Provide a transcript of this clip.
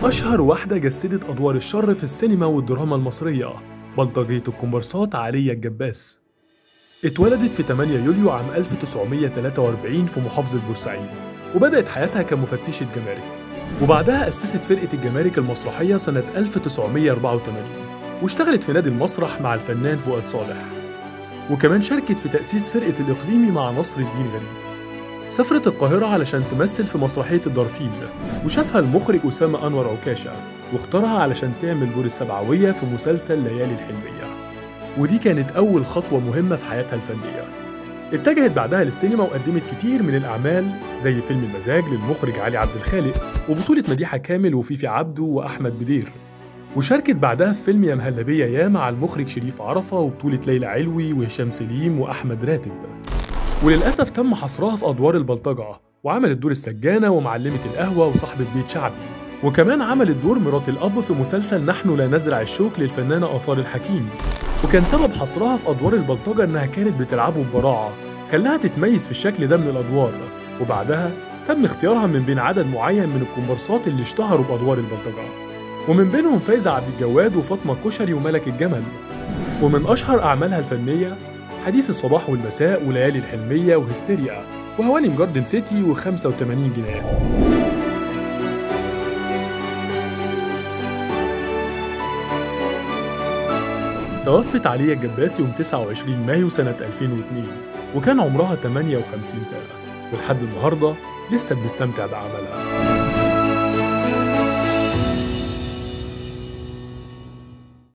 أشهر واحدة جسدت أدوار الشر في السينما والدراما المصرية بلطجية الكومبارسات عليا الجباس اتولدت في 8 يوليو عام 1943 في محافظة بورسعيد وبدأت حياتها كمفتشة جمارك وبعدها أسست فرقة الجمارك المسرحية سنة 1984 واشتغلت في نادي المسرح مع الفنان فؤاد صالح وكمان شاركت في تأسيس فرقة الإقليمي مع نصر الدين غريب سافرت القاهرة علشان تمثل في مسرحية الدرفيل وشافها المخرج أسامة أنور عكاشة واختارها علشان تعمل دور السبعوية في مسلسل ليالي الحلمية ودي كانت أول خطوة مهمة في حياتها الفنية اتجهت بعدها للسينما وقدمت كتير من الأعمال زي فيلم المزاج للمخرج علي عبد الخالق وبطولة مديحة كامل وفيفي عبده وأحمد بدير وشاركت بعدها في فيلم يا مهلبية يا مع المخرج شريف عرفة وبطولة ليلى علوي وهشام سليم وأحمد راتب وللأسف تم حصرها في أدوار البلطجة وعملت دور السجانة ومعلمة القهوة وصاحبة بيت شعبي وكمان عملت دور مرات الأب في مسلسل نحن لا نزرع الشوك للفنانة آثار الحكيم وكان سبب حصرها في أدوار البلطجة إنها كانت بتلعبه ببراعة خلاها تتميز في الشكل ده من الأدوار وبعدها تم اختيارها من بين عدد معين من الكومبارسات اللي اشتهروا بأدوار البلطجة ومن بينهم فايزة عبد الجواد وفاطمة كشري وملك الجمل ومن أشهر أعمالها الفنية حديث الصباح والمساء وليالي الحلمية وهستيريا وهوانم جاردن سيتي و85 جنيهات توفت عليا الجباسي يوم 29 مايو سنة 2002 وكان عمرها 58 سنة ولحد النهاردة لسه بنستمتع بعملها